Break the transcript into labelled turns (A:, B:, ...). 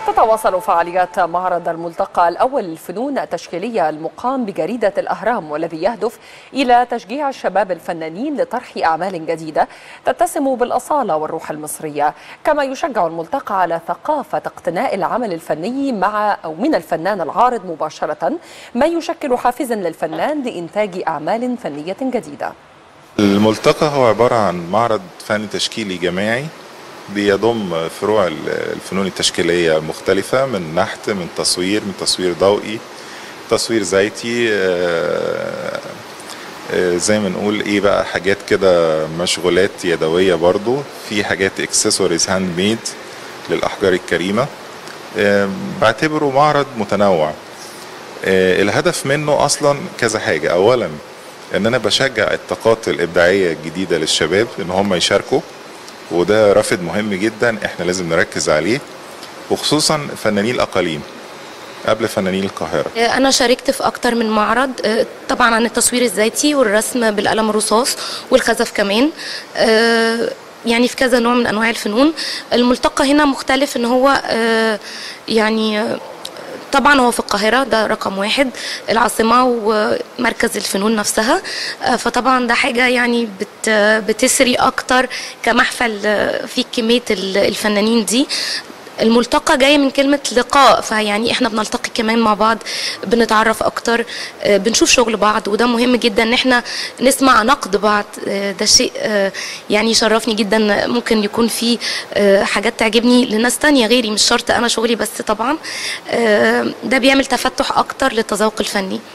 A: تتواصل فعاليات معرض الملتقى الأول للفنون التشكيلية المقام بجريدة الأهرام والذي يهدف إلى تشجيع الشباب الفنانين لطرح أعمال جديدة تتسم بالأصالة والروح المصرية كما يشجع الملتقى على ثقافة اقتناء العمل الفني مع أو من الفنان العارض مباشرة ما يشكل حافزا للفنان لإنتاج أعمال فنية جديدة
B: الملتقى هو عبارة عن معرض فني تشكيلي جماعي بيضم فروع الفنون التشكيلية المختلفة من نحت من تصوير من تصوير ضوئي تصوير زيتي آه، آه، زي ما نقول ايه بقى حاجات كده مشغولات يدوية برضو في حاجات اكسسوارز هاند ميد للأحجار الكريمة آه، بعتبره معرض متنوع الهدف منه أصلا كذا حاجة أولا ان انا بشجع الطاقات الابداعيه الجديده للشباب ان هم يشاركوا وده رافد مهم جدا احنا لازم نركز عليه وخصوصا فنانين الاقاليم قبل فنانين القاهره
C: انا شاركت في اكتر من معرض طبعا عن التصوير الذاتي والرسم بالقلم الرصاص والخزف كمان يعني في كذا نوع من انواع الفنون الملتقى هنا مختلف ان هو يعني طبعا هو في القاهرة ده رقم واحد العاصمة ومركز الفنون نفسها فطبعا ده حاجة يعني بت بتسري أكتر كمحفل في كمية الفنانين دي الملتقى جاي من كلمة لقاء فيعني احنا بنلتقي كمان مع بعض بنتعرف اكتر بنشوف شغل بعض وده مهم جدا ان احنا نسمع نقد بعض ده شيء يعني يشرفني جدا ممكن يكون في حاجات تعجبني لناس تانية غيري مش شرط انا شغلي بس طبعا ده بيعمل تفتح اكتر للتذوق الفني